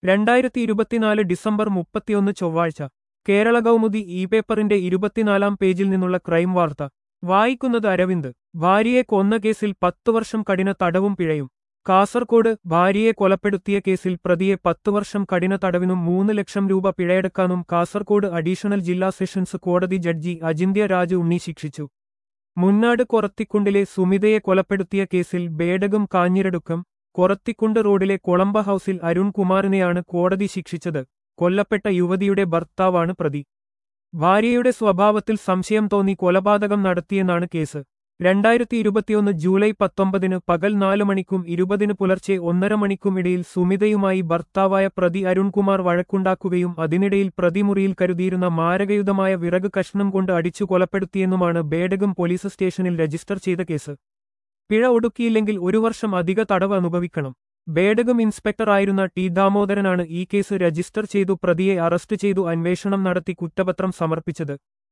രണ്ടായിരത്തി ഇരുപത്തിനാല് ഡിസംബർ മുപ്പത്തിയൊന്ന് ചൊവ്വാഴ്ച കേരള കൗമുദി ഇ പേപ്പറിന്റെ ഇരുപത്തിനാലാം പേജിൽ നിന്നുള്ള ക്രൈം വാർത്ത വായിക്കുന്നത് അരവിന്ദ് ഭാര്യയെ കൊന്ന കേസിൽ പത്തു വർഷം കഠിന തടവും പിഴയും കാസർകോട് ഭാര്യയെ കൊലപ്പെടുത്തിയ കേസിൽ പ്രതിയെ പത്തു വർഷം കഠിന തടവിനും മൂന്ന് ലക്ഷം രൂപ പിഴയടക്കാനും കാസർകോട് അഡീഷണൽ ജില്ലാ സെഷൻസ് കോടതി ജഡ്ജി അജിന്ത്യ രാജ് ഉണ്ണി ശിക്ഷിച്ചു മുന്നാട് കൊറത്തിക്കുണ്ടിലെ സുമിതയെ കൊലപ്പെടുത്തിയ കേസിൽ ബേഡകം കാഞ്ഞിരടുക്കം കൊറത്തിക്കുണ്ട് റോഡിലെ കൊളമ്പ ഹൌസിൽ അരുൺകുമാറിനെയാണ് കോടതി ശിക്ഷിച്ചത് കൊല്ലപ്പെട്ട യുവതിയുടെ ഭർത്താവാണ് പ്രതി ഭാര്യയുടെ സ്വഭാവത്തിൽ സംശയം തോന്നി കൊലപാതകം നടത്തിയെന്നാണ് കേസ് രണ്ടായിരത്തി ഇരുപത്തിയൊന്ന് ജൂലൈ പത്തൊമ്പതിന് പകൽ നാല് മണിക്കും ഇരുപതിന് പുലർച്ചെ ഒന്നര മണിക്കും ഇടയിൽ സുമിതയുമായി ഭർത്താവായ പ്രതി അരുൺകുമാർ വഴക്കുണ്ടാക്കുകയും അതിനിടയിൽ പ്രതിമുറിയിൽ കരുതിയിരുന്ന മാരകയുധമായ വിറക് കഷ്ണം കൊണ്ട് അടിച്ചു കൊലപ്പെടുത്തിയെന്നുമാണ് ബേഡകം പോലീസ് സ്റ്റേഷനിൽ രജിസ്റ്റർ ചെയ്ത കേസ് പിഴ ഒടുക്കിയില്ലെങ്കിൽ ഒരു വർഷം അധിക തടവ് അനുഭവിക്കണം ബേഡകം ഇൻസ്പെക്ടറായിരുന്ന ടി ദാമോദരനാണ് ഈ കേസ് രജിസ്റ്റർ ചെയ്തു പ്രതിയെ അറസ്റ്റ് ചെയ്തു അന്വേഷണം നടത്തി കുറ്റപത്രം സമർപ്പിച്ചത്